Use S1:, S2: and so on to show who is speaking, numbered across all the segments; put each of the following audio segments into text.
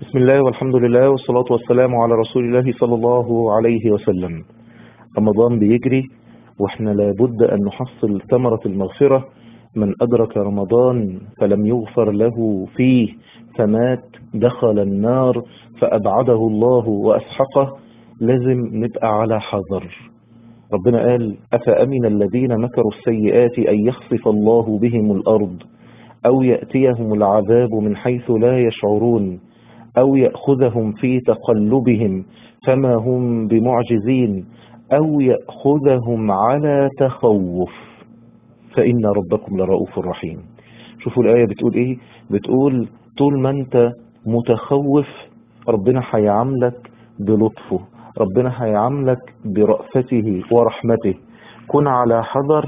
S1: بسم الله والحمد لله والصلاة والسلام على رسول الله صلى الله عليه وسلم رمضان بيجري واحنا لابد أن نحصل ثمرة المغفرة من أدرك رمضان فلم يغفر له فيه فمات دخل النار فأبعده الله وأسحقه لازم نبقى على حذر ربنا قال أفأمن الذين مكروا السيئات أن يخصف الله بهم الأرض أو يأتيهم العذاب من حيث لا يشعرون أو يأخذهم في تقلبهم فما هم بمعجزين أو يأخذهم على تخوف فإن ربكم لرؤوف رحيم شوفوا الآية بتقول إيه بتقول طول ما أنت متخوف ربنا هيعاملك بلطفه ربنا هيعاملك برأفته ورحمته كن على حذر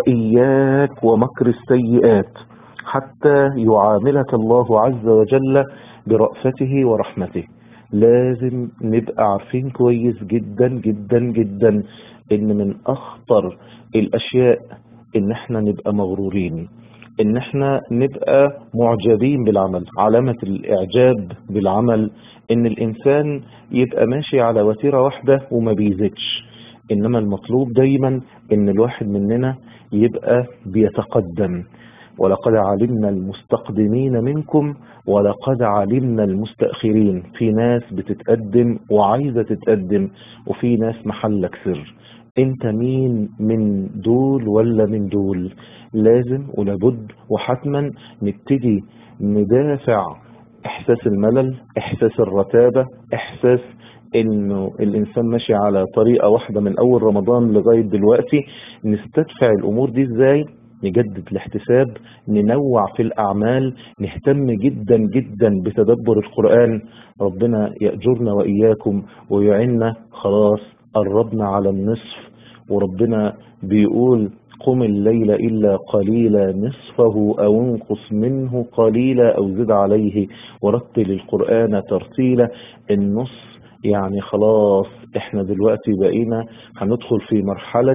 S1: وإياك ومكر السيئات حتى يعاملك الله عز وجل برأفته ورحمته لازم نبقى عارفين كويس جدا جدا جدا ان من اخطر الاشياء ان احنا نبقى مغرورين ان احنا نبقى معجبين بالعمل علامة الاعجاب بالعمل ان الانسان يبقى ماشي على وتيرة واحدة وما بيزيدش انما المطلوب دايما ان الواحد مننا يبقى بيتقدم ولقد علمنا المستقدمين منكم ولقد علمنا المستأخرين في ناس بتتقدم وعايزة تتقدم وفي ناس محلك سر انت مين من دول ولا من دول لازم ولابد وحتما نبتدي ندافع احساس الملل احساس الرتابة احساس انه الانسان ماشي على طريقة واحدة من اول رمضان لغاية دلوقتي نستدفع الامور دي ازاي نجدد الاحتساب ننوع في الأعمال نهتم جدا جدا بتدبر القرآن ربنا يأجرنا وإياكم ويعنا خلاص قربنا على النصف وربنا بيقول قم الليل إلا قليلا نصفه أو انقص منه قليلا أو زد عليه ورتل القرآن ترتيلا النص يعني خلاص احنا دلوقتي بقينا هندخل في مرحلة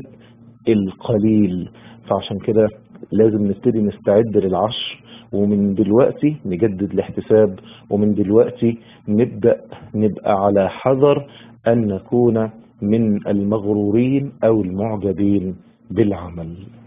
S1: القليل فعشان كده لازم نبتدي نستعد للعشر ومن دلوقتي نجدد الاحتساب ومن دلوقتي نبدأ نبقى على حذر أن نكون من المغرورين أو المعجبين بالعمل